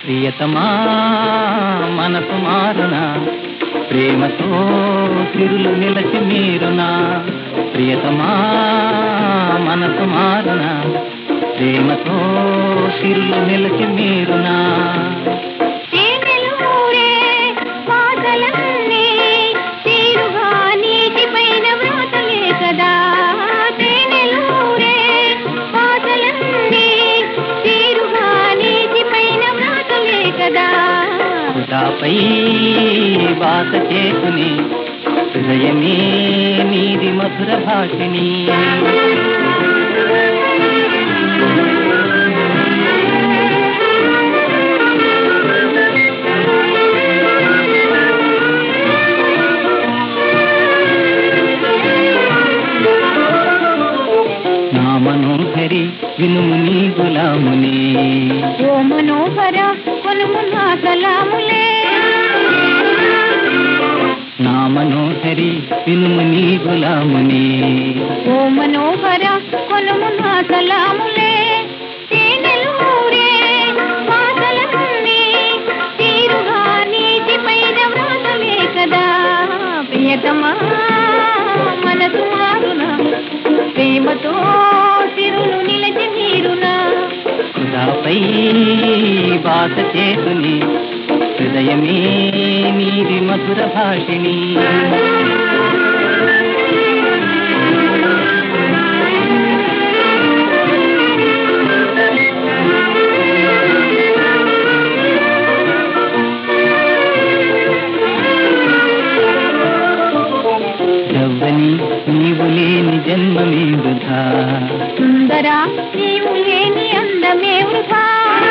ప్రియతమా మనసు మారునా ప్రేమతో తిరులు నిలచి మీరునా ప్రియతమా మనసు మారునా ప్రేమతో తిరులు నిలచి మీరునా తేనెలూరే పాటలన్నీ తీరుగా నీటిపైన వ్రాతలే కదా తేనెలూరే పాటలన్నీ తీరుగా నీటిపైన వ్రాతలే కదా హృదాపై బాస చేసుని హృదయమే నీది మధుర భాషిణి నా మనోహరి వినుము నీ గులాముని ఓ మనోహర కొనుము నా సలాములే నా మనోహరి వినుము నీ గులాముని ఓ మనోహర కొనుము నా సలాములే తేనెలూరే పాటలన్నీ తీరుగా నీటిపైన వ్రాతలే కదా ప్రియతమా మనసు మారునా ప్రేమతో తిరులు నిలచి మీరునా హృదాపై బాస చేసుని హృదయమే నీది మధుర భాషిణి జవ్వని నీవు లేని జన్మమే వృధా సుందరా నీవు లేని అందమే వృధా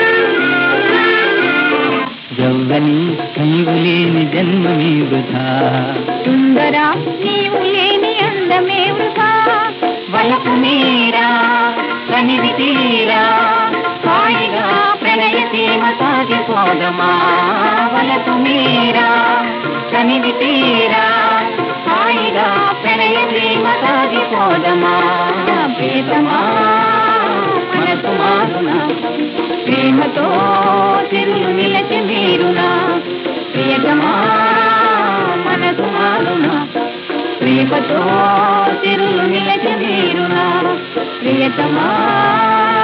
జవ్వని నీవు లేని జన్మమే వృధా సుందరా నీవు లేని అందమే వృధా వలపు మీరా కనివి తీరా హాయిగా ప్రణయ సీమ సాగిపోదమా వలపు మీరా కనివి తీరా హాయిగా ప్రణయ సీమ సాగిపోదమా ప్రేతమా మనసు మారునా ప్రేమతో తిరులు నిలచి మీరునా ప్రియతమా మనసు మారునా ప్రేమతో తిరులు నిలచి మీరునా ప్రియతమా